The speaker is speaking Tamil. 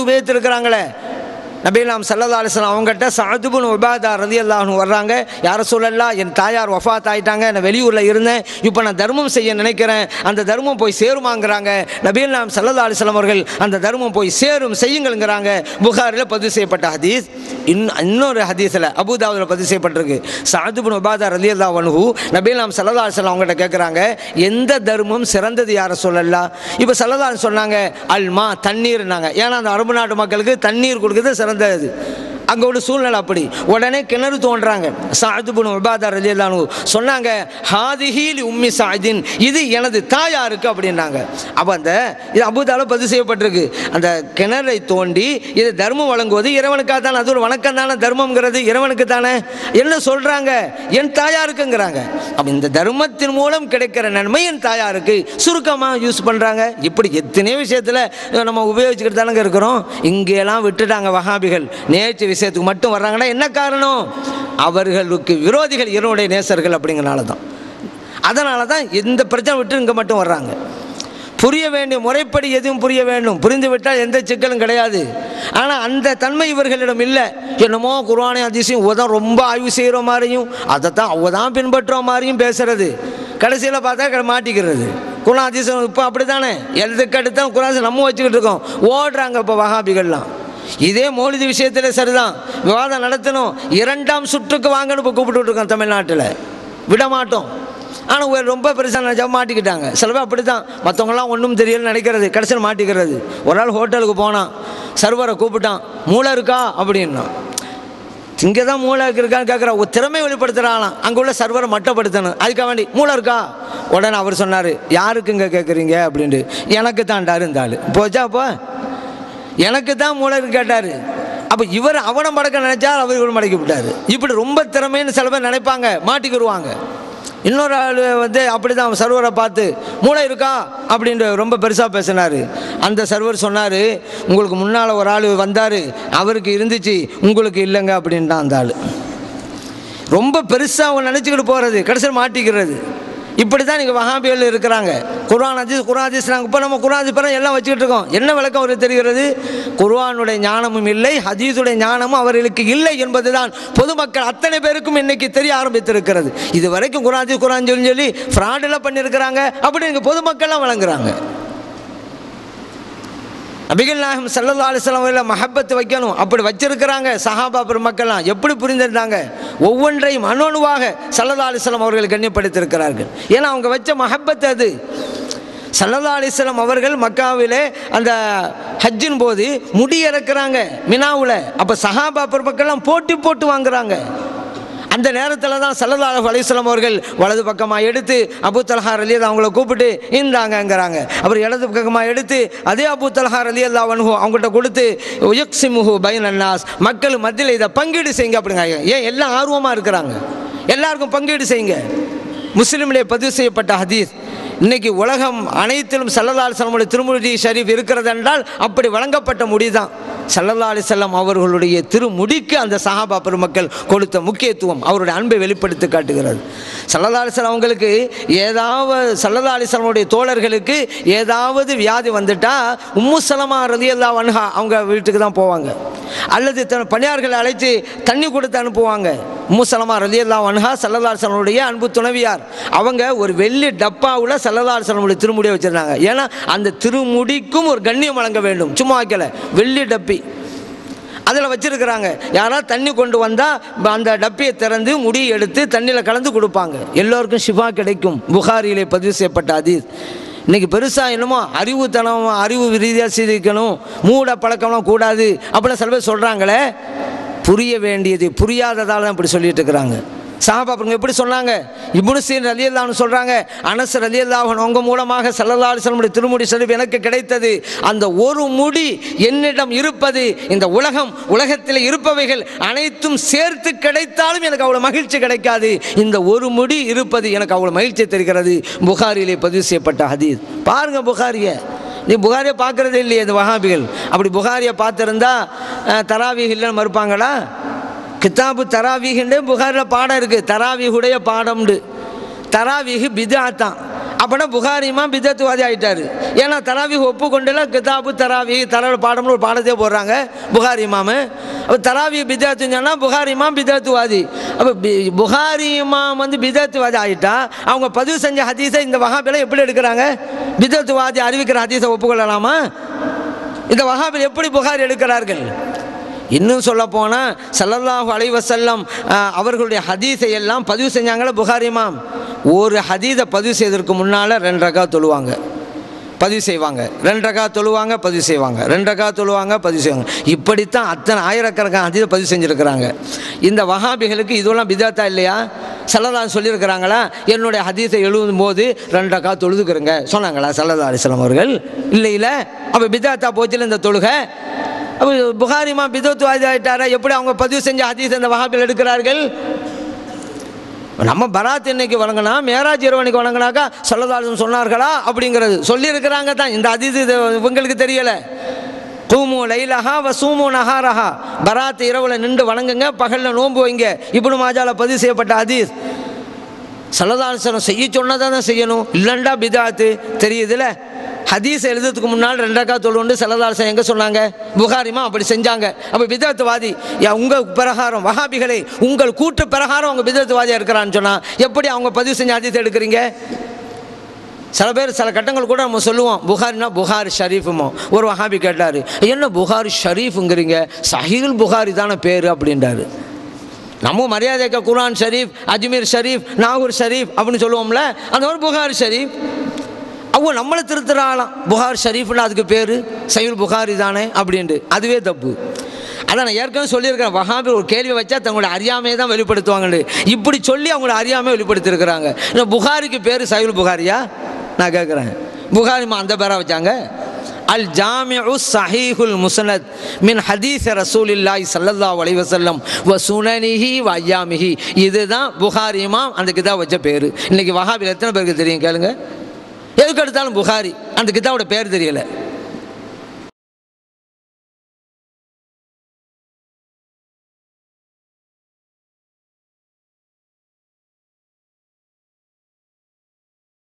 உபயோகித்திருக்கிறாங்களே நபீலாம் சல்லா அலிஸ்லாம் அவங்ககிட்ட சாதுபுன் உபாதா ரதி அல்லாஹ்னு வர்றாங்க யார சொல்லலாம் என் தாயார் வஃபாத் ஆயிட்டாங்க நான் வெளியூரில் இருந்தேன் இப்போ நான் தர்மம் செய்ய நினைக்கிறேன் அந்த தர்மம் போய் சேருமாங்கிறாங்க நபீலாம் சல்லா அலிஸ்லாம் அவர்கள் அந்த தர்மம் போய் சேரும் செய்யுங்கள்ங்கிறாங்க புகாரில் பதிவு செய்யப்பட்ட ஹதீஸ் இன் இன்னொரு ஹதீஸில் அபுதாவில் பதிவு செய்யப்பட்டிருக்கு சாதுபுன் உபாதா ரதி அல்லா வனுஹு நபீலாம் சல்லா அலிஸ்லாம் அவங்ககிட்ட கேட்குறாங்க எந்த தர்மம் சிறந்தது யார சொல்லலாம் இப்போ சல்லா சொன்னாங்க அல்மா தண்ணீர்னாங்க ஏன்னா அந்த அரபு நாட்டு மக்களுக்கு தண்ணீர் கொடுக்குறது சிறந்தது அங்கே உள்ள சூழ்நிலை அப்படி உடனே கிணறு தோன்றாங்க சாதுபுன் உபாதா ரலியல்லானு சொன்னாங்க ஹாதிஹீலி உம்மி சாதின் இது எனது தாயாருக்கு அப்படின்னாங்க அப்போ அந்த இது அபுதால பதிவு செய்யப்பட்டிருக்கு அந்த கிணறை தோண்டி இது தர்மம் வழங்குவது இறைவனுக்காக தானே அது ஒரு வணக்கம் தானே தர்மம்ங்கிறது இறைவனுக்கு தானே என்ன சொல்கிறாங்க என் தாயாருக்குங்கிறாங்க அப்போ இந்த தர்மத்தின் மூலம் கிடைக்கிற நன்மை என் தாயாருக்கு சுருக்கமாக யூஸ் பண்ணுறாங்க இப்படி எத்தனையோ விஷயத்தில் நம்ம உபயோகிச்சுக்கிட்டு தானங்க இருக்கிறோம் இங்கெல்லாம் விட்டுட்டாங்க வஹாபிகள் நேற்று விஷயத்துக்கு மட்டும் வர்றாங்கன்னா என்ன காரணம் அவர்களுக்கு விரோதிகள் இவனுடைய நேசர்கள் அப்படிங்கிறனால தான் அதனால தான் இந்த பிரச்சனை விட்டு இங்கே மட்டும் வர்றாங்க புரிய வேண்டிய முறைப்படி எதுவும் புரிய வேண்டும் புரிந்து விட்டால் எந்த சிக்கலும் கிடையாது ஆனால் அந்த தன்மை இவர்களிடம் இல்லை என்னமோ குர்ஆனை அதிசயம் உதான் ரொம்ப ஆய்வு செய்கிற மாதிரியும் அதை தான் அவ தான் பின்பற்றுற மாதிரியும் பேசுறது கடைசியில் பார்த்தா க- மாட்டிக்கிறது குரான் அதிசயம் இப்போ அப்படி தானே எதுக்கு அடுத்தான் குரான் நம்ம வச்சுக்கிட்டு இருக்கோம் ஓடுறாங்க இப்போ வகாபிகள்லாம் இதே மௌலிது விஷயத்தில் சரிதான் விவாதம் நடத்தணும் இரண்டாம் சுற்றுக்கு வாங்கன்னு இப்போ கூப்பிட்டு இருக்கோம் தமிழ்நாட்டில் விட மாட்டோம் ஆனால் ஒரு ரொம்ப பெருசாக நினச்சா மாட்டிக்கிட்டாங்க சில பேர் அப்படி தான் மற்றவங்களாம் ஒன்றும் தெரியலன்னு நினைக்கிறது கடைசியில் மாட்டிக்கிறது ஒரு நாள் ஹோட்டலுக்கு போனான் சர்வரை கூப்பிட்டான் மூளை இருக்கா அப்படின்னா இங்கே தான் மூளை இருக்கான்னு கேட்குற ஒரு திறமை வெளிப்படுத்துகிறாங்களாம் அங்கே உள்ள சர்வரை மட்டப்படுத்தணும் அதுக்காக வேண்டி மூளை இருக்கா உடனே அவர் சொன்னார் யாருக்குங்க கேட்குறீங்க அப்படின்ட்டு எனக்கு தான்டாரு இந்த ஆள் போச்சா அப்போ எனக்கு தான் மூளை இருக்கு கேட்டார் அப்போ இவர் அவனை மடக்க நினைச்சா அவர் இவர் மடக்கி விட்டார் இப்படி ரொம்ப திறமைன்னு சில பேர் நினைப்பாங்க மாட்டிக்கிடுவாங்க இன்னொரு ஆள் வந்து அப்படி தான் சர்வரை பார்த்து மூளை இருக்கா அப்படின்ட்டு ரொம்ப பெருசாக பேசினார் அந்த சர்வர் சொன்னார் உங்களுக்கு முன்னால் ஒரு ஆள் வந்தார் அவருக்கு இருந்துச்சு உங்களுக்கு இல்லைங்க அப்படின்ட்டான் அந்த ஆள் ரொம்ப பெருசாக அவங்க நினச்சிக்கிட்டு போகிறது கடைசியில் மாட்டிக்கிறது இப்படி தான் நீங்கள் வஹாபிகள் இருக்கிறாங்க குர்ஆன் ஹதீஸ் குர்ஆன் ஹதீஸ் நாங்கள் இப்போ நம்ம குர்ஆன் ஹதீஸ் பிறகு எல்லாம் வச்சுக்கிட்டு இருக்கோம் என்ன விளக்கம் அவருக்கு தெரிகிறது குர்ஆனுடைய ஞானமும் இல்லை ஹதீஸுடைய ஞானமும் அவர்களுக்கு இல்லை என்பதுதான் பொதுமக்கள் அத்தனை பேருக்கும் இன்னைக்கு தெரிய ஆரம்பித்திருக்கிறது இது வரைக்கும் குர்ஆன் ஹதீஸ் குர்ஆன் சொல்லி சொல்லி ஃப்ராடெல்லாம் பண்ணியிருக்கிறாங்க அப்படி இங்கே பொதுமக்கள்லாம் வழங்குறாங்க நபிகள் நாயகம் சல்லல்லா அலிஸ்லாம் அவர்களை மஹப்பத்து வைக்கணும் அப்படி வச்சிருக்கிறாங்க சஹாபா பெருமக்கள்லாம் எப்படி புரிந்திருந்தாங்க ஒவ்வொன்றையும் அணுவாக சல்லல்லா அலிஸ்லாம் அவர்கள் கண்ணியப்படுத்தியிருக்கிறார்கள் ஏன்னா அவங்க வச்ச மஹப்பத்து அது சல்லல்லா அலிஸ்லாம் அவர்கள் மக்காவிலே அந்த ஹஜ்ஜின் போது முடி இறக்குறாங்க மினாவில் அப்போ சஹாபா பெருமக்கள்லாம் போட்டி போட்டு வாங்குறாங்க அந்த நேரத்தில் தான் சல்லல்லாஹு அலைஹிஸ்ஸலாம் அவர்கள் வலது பக்கமாக எடுத்து அபு தல்ஹார் அலி அவங்கள கூப்பிட்டு இந்தாங்கங்கிறாங்க அப்புறம் இடது பக்கமாக எடுத்து அதே அபு தல்ஹார் அலி அல்லா வன்ஹு அவங்கள்ட்ட கொடுத்து உயக்சிமுஹு பைன் அன்னாஸ் மக்கள் மத்தியில் இதை பங்கீடு செய்யுங்க அப்படிங்க ஏன் எல்லாம் ஆர்வமாக இருக்கிறாங்க எல்லாருக்கும் பங்கீடு செய்யுங்க முஸ்லீமிலே பதிவு செய்யப்பட்ட ஹதீஸ் இன்னைக்கு உலகம் அனைத்திலும் சல்லல்லா அலிஸ்லமுடைய திருமுடி ஷரீஃப் இருக்கிறது என்றால் அப்படி வழங்கப்பட்ட முடிதான் சல்லல்லா அலிசல்லாம் அவர்களுடைய திருமுடிக்கு அந்த சஹாபா பெருமக்கள் கொடுத்த முக்கியத்துவம் அவருடைய அன்பை வெளிப்படுத்தி காட்டுகிறது சல்லல்லா அலிஸ்லாம் அவங்களுக்கு ஏதாவது சல்லல்லா அலிஸ்லமுடைய தோழர்களுக்கு ஏதாவது வியாதி வந்துட்டா உம்மு சலமா ரலியல்லா வன்ஹா அவங்க வீட்டுக்கு தான் போவாங்க அல்லது தன் பணியார்களை அழைத்து தண்ணி கொடுத்து அனுப்புவாங்க உம்மு சலமா ரலியல்லா வன்ஹா சல்லல்லா அலிஸ்லமுடைய அன்பு துணைவியார் அவங்க ஒரு வெள்ளி டப்பாவில் சல்லல்லா அலிஸ்லமுடைய திருமுடியை வச்சிருந்தாங்க ஏன்னா அந்த திருமுடிக்கும் ஒரு கண்ணியம் வழங்க வேண்டும் சும்மா வைக்கல வெள்ளி டப்பி அதில் வச்சிருக்கிறாங்க யாராவது தண்ணி கொண்டு வந்தால் அந்த டப்பியை திறந்து முடி எடுத்து தண்ணியில் கலந்து கொடுப்பாங்க எல்லோருக்கும் ஷிஃபா கிடைக்கும் புகாரியிலே பதிவு செய்யப்பட்ட அதீஸ் இன்னைக்கு பெருசாக என்னமோ அறிவுத்தனம் அறிவு ரீதியாக சிந்திக்கணும் மூட பழக்கம்லாம் கூடாது அப்படிலாம் சில பேர் சொல்கிறாங்களே புரிய வேண்டியது புரியாததால் தான் இப்படி சொல்லிட்டு இருக்கிறாங்க சாபாப்பங்க எப்படி சொன்னாங்க இப்னு சீன் ரலி அல்லாஹ்னு சொல்கிறாங்க அனஸ் ரலி அல்லாஹன் உங்க மூலமாக சல்லல்லா அலிஸ்லமுடைய திருமுடி செலவு எனக்கு கிடைத்தது அந்த ஒரு முடி என்னிடம் இருப்பது இந்த உலகம் உலகத்தில் இருப்பவைகள் அனைத்தும் சேர்த்து கிடைத்தாலும் எனக்கு அவ்வளோ மகிழ்ச்சி கிடைக்காது இந்த ஒரு முடி இருப்பது எனக்கு அவ்வளோ மகிழ்ச்சி தருகிறது புகாரிலே பதிவு செய்யப்பட்ட ஹதீஸ் பாருங்க புகாரியை நீ புகாரியை பார்க்குறதே இல்லையே இந்த வஹாபிகள் அப்படி புகாரியை பார்த்துருந்தா தராவீக இல்லைன்னு மறுப்பாங்களா கித்தாபு தராவீகுண்டே புகாரில் பாடம் இருக்குது தராவீகுடைய பாடம்ண்டு தராவீகு பிதாத்தான் அப்போனா புகாரிமா பிதத்துவாதி ஆயிட்டாரு ஏன்னா தராவி ஒப்பு கொண்டுல கிதாபு தராவி தர பாடம்னு ஒரு பாடத்தையே போடுறாங்க புகாரி இமாமு அப்போ தராவி பிதத்துன்னு சொன்னால் புகாரி இமாம் பிதத்துவாதி அப்போ பி- புகாரி இமாம் வந்து பிதத்துவாதி ஆயிட்டா அவங்க பதிவு செஞ்ச ஹதீஸை இந்த வகாபில எப்படி எடுக்கிறாங்க பிதத்துவாதி அறிவிக்கிற ஹதீஸை ஒப்புக்கொள்ளலாமா இந்த வகாபில் எப்படி புகார் எடுக்கிறார்கள் இன்னும் சொல்ல போனால் சல்லல்லாஹு அலைஹி வஸல்லம் அஹ், அவர்களுடைய ஹதீஸை எல்லாம் பதிவு செஞ்சாங்களே புகாரி இமாம் ஒரு ஹதீஸை பதிவு செய்வதற்கு முன்னால் ரெண்டு ரகா தொழுவாங்க பதிவு செய்வாங்க ரெண்டு ரகா தொழுவாங்க பதிவு செய்வாங்க ரெண்டு ரகா தொழுவாங்க பதிவு செய்வாங்க இப்படித்தான் அத்தனை ஆயிரக்கணக்கான ஹதீஸை பதிவு செஞ்சுருக்கிறாங்க இந்த வஹாபிகளுக்கு இதுவெல்லாம் பிதாத்தா இல்லையா சல்லல்லா சொல்லியிருக்கிறாங்களா என்னுடைய ஹதீஸை எழுதும் போது ரெண்டு ரகா தொழுதுக்கிறங்க சொன்னாங்களா சல்லல்லா அலிஸ்லாம் அவர்கள் இல்லை இல்லை அப்போ பிதாத்தா போச்சுல இந்த தொழுகை அப்போ புகாரிமா பிதத்துவாதி ஆயிட்டாரா எப்படி அவங்க பதிவு செஞ்ச ஹதீஸ் இந்த வஹாபில் எடுக்கிறார்கள் நம்ம பராத் இன்னைக்கு வழங்கினா மேராஜ் இரவனுக்கு வழங்கினாக்கா சொல்லதாலும் சொன்னார்களா அப்படிங்கிறது சொல்லியிருக்கிறாங்க தான் இந்த ஹதீஸ் இது இவங்களுக்கு தெரியலை தூமு லைலஹா வ சூமு நஹாரஹா பராத் இரவுல நின்று வணங்குங்க பகலில் நோன்பு வைங்க இப்னு மாஜால பதிவு செய்யப்பட்ட ஹதீஸ் சல்லதாசனம் செய்ய சொன்னதை தான் செய்யணும் இல்லைண்டா பிதாத்து தெரியுதுல ஹதீஸ் எழுதுறதுக்கு முன்னால் ரெண்டக்கா தொழுண்டு சல்லதாசன் எங்கே சொன்னாங்க புகாரிமா அப்படி செஞ்சாங்க அப்போ பிதாத்துவாதி யா உங்கள் பிரகாரம் வஹாபிகளை உங்கள் கூட்டு பிரகாரம் அவங்க பிதாத்துவாதியாக இருக்கிறான்னு சொன்னால் எப்படி அவங்க பதிவு செஞ்ச ஹதீஸ் எடுக்கிறீங்க சில பேர் சில கட்டங்கள் கூட நம்ம சொல்லுவோம் புகாரினா புகாரி ஷரீஃபுமோ ஒரு வஹாபி கேட்டார் என்ன புகாரி ஷரீஃபுங்கிறீங்க சஹீல் புகாரி தானே பேர் அப்படின்றாரு நம்ம மரியாதைக்க குர்ஆன் ஷரீஃப் அஜ்மீர் ஷரீஃப் நாகூர் ஷரீஃப் அப்படின்னு சொல்லுவோம்ல அந்த மாதிரி புகாரி ஷரீஃப் அவங்க நம்மளை திருத்துறாங்களாம் புகார் ஷரீஃப்னு அதுக்கு பேர் சையுல் புகாரி தானே அப்படின்ட்டு அதுவே தப்பு அதான் நான் ஏற்கனவே சொல்லியிருக்கிறேன் வஹாபி ஒரு கேள்வி வச்சா தங்களோட அறியாமையை தான் வெளிப்படுத்துவாங்கன்னு இப்படி சொல்லி அவங்களோட அறியாமை வெளிப்படுத்தியிருக்கிறாங்க இந்த புகாரிக்கு பேர் சையுல் புகாரியா நான் கேட்குறேன் புகாரிமா அந்த பேரா வச்சாங்க அல் ஜாமிஉ சஹீஹுல் முஸ்னத் மின் ஹதீஸ் ரசூலில்லாஹி ஸல்லல்லாஹு அலைஹி வஸல்லம் வ சுனனிஹி வ அய்யாமிஹி இதுதான் புகாரி இமாம் அந்த கிதாப் வச்ச பேர் இன்னைக்கு வஹாபில் எத்தனை பேருக்கு தெரியும் கேளுங்க எதுக்கு எடுத்தாலும் புகாரி அந்த கிதாபோட பேர் தெரியல